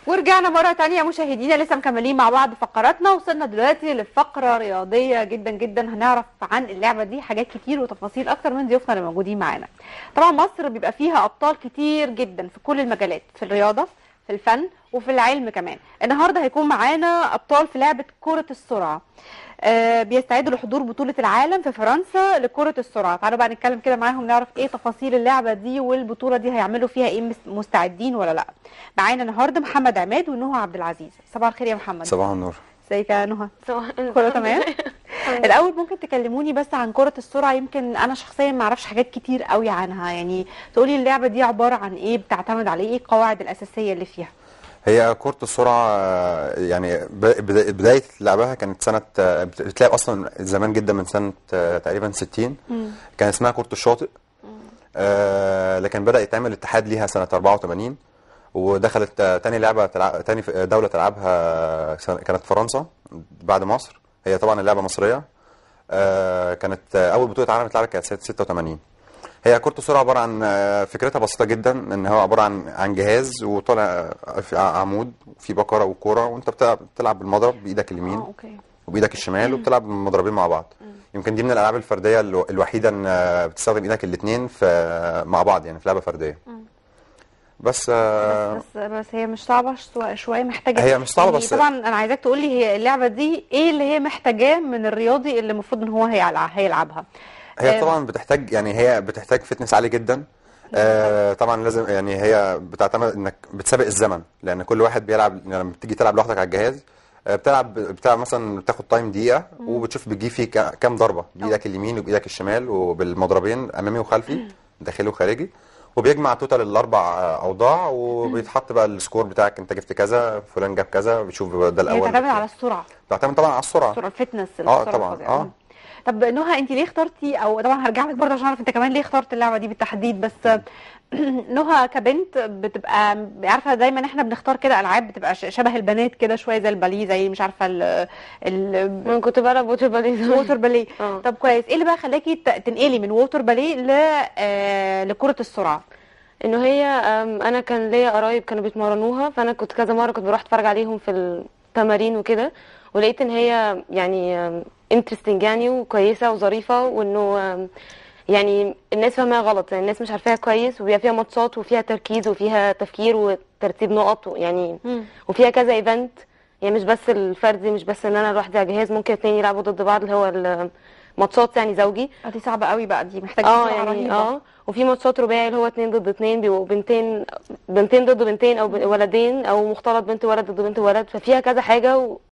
ورجعنا مرة تانية مشاهدينا لسه مكملين مع بعض فقراتنا وصلنا دلوقتي لفقرة رياضية جدا جدا هنعرف عن اللعبة دي حاجات كتير وتفاصيل أكتر من ضيوفنا اللي موجودين معانا. طبعا مصر بيبقى فيها أبطال كتير جدا في كل المجالات في الرياضة في الفن وفي العلم كمان. النهارده هيكون معانا أبطال في لعبة كرة السرعة. آه بيستعدوا لحضور بطولة العالم في فرنسا لكرة السرعة تعالوا بقى نتكلم كده معاهم نعرف ايه تفاصيل اللعبة دي والبطولة دي هيعملوا فيها ايه مس- مستعدين ولا لا معانا النهارده محمد عماد ونهى عبد العزيز صباح الخير يا محمد صباح النور ازيك يا نهى صباح كله تمام الاول ممكن تكلموني بس عن كرة السرعة يمكن انا شخصيا ما اعرفش حاجات كتير قوي عنها يعني تقولي اللعبة دي عبارة عن ايه بتعتمد على ايه القواعد الاساسية اللي فيها هي كرة السرعة آه، يعني ب- بدا- بداية لعبها كانت سنة آه، بت- بتلعب أصلا زمان جدا من سنة آه، تقريبا 60 كان اسمها كرة الشاطئ آه، لكن بدأ يتعمل اتحاد ليها سنة 84 ودخلت آه، تاني لعبة تلع... تاني ف- دولة تلعبها سنة... كانت فرنسا بعد مصر هي طبعا اللعبة مصرية آه، كانت آه، أول بطولة عالم اتلعبت كانت سنة 86 هي كرة السرعة عبارة عن آه، فكرتها بسيطة جدا ان هو عبارة عن عن جهاز وطالع في عمود في بقرة وكرة وانت بتلعب بتلعب بالمضرب بايدك اليمين اه اوكي وبايدك الشمال وبتلعب بالمضربين مع بعض يمكن دي من الالعاب الفردية الو- الوحيدة ان آه، بتستخدم ايدك الاثنين في مع بعض يعني في لعبة فردية بس آه، بس بس هي مش صعبة شو- شوية محتاجة هي مش صعبة يعني بس- طبعا انا عايزاك تقول لي هي اللعبة دي ايه اللي هي محتاجاه من الرياضي اللي المفروض ان هو هيلع- هيلعبها هي آه، طبعا بتحتاج يعني هي بتحتاج فتنس عالي جدا آه طبعا لازم يعني هي بتعتمد انك بتسابق الزمن لان كل واحد بيلعب يعني لما بتيجي تلعب لوحدك على الجهاز آه بتلعب بتلعب مثلا بتاخد تايم دقيقة وبتشوف بتجيب فيه كا- كام ضربة بإيدك اليمين وبإيدك الشمال وبالمضربين أمامي وخلفي داخلي وخارجي وبيجمع توتال الأربع آه، أوضاع وبيتحط بقى السكور بتاعك أنت جبت كذا فلان جاب كذا بيشوف ده هي الأول بتعتمد على السرعة بتعتمد طبعا على السرعة سرعة الفتنس اه السرعة طبعا الفظيعة. اه طب نهى انت ليه اخترتي او طبعا هرجع لك برضه عشان اعرف انت كمان ليه اخترت اللعبه دي بالتحديد بس نهى كبنت بتبقى عارفه دايما احنا بنختار كده العاب بتبقى ش- شبه البنات كده شويه زي الباليه زي مش عارفه ال ال انا كنت بلعب ووتر باليه ووتر باليه اه. طب كويس ايه اللي بقى خلاكي ت- تنقلي من ووتر باليه ل آه، لكره السرعه انه هي أم، انا كان ليا قرايب كانوا بيتمرنوها فانا كنت كذا مره كنت بروح اتفرج عليهم في التمارين وكده ولقيت ان هي يعني انترستنج يعني وكويسه وظريفه وانه أم، يعني الناس فاهماها غلط يعني الناس مش عارفاها كويس وبيبقى فيها ماتشات وفيها تركيز وفيها تفكير وترتيب نقط يعني مم. وفيها كذا ايفنت يعني مش بس الفردي مش بس ان انا لوحدي على جهاز ممكن اتنين يلعبوا ضد بعض اللي هو الماتشات يعني زوجي آه، دي صعبه قوي بقى دي محتاجه اه سرعه يعني رهيبه اه وفي ماتشات رباعي اللي هو اتنين ضد اتنين بيبقوا بنتين بنتين ضد بنتين او ب- ولدين او مختلط بنت ولد ضد بنت ولد ففيها كذا حاجه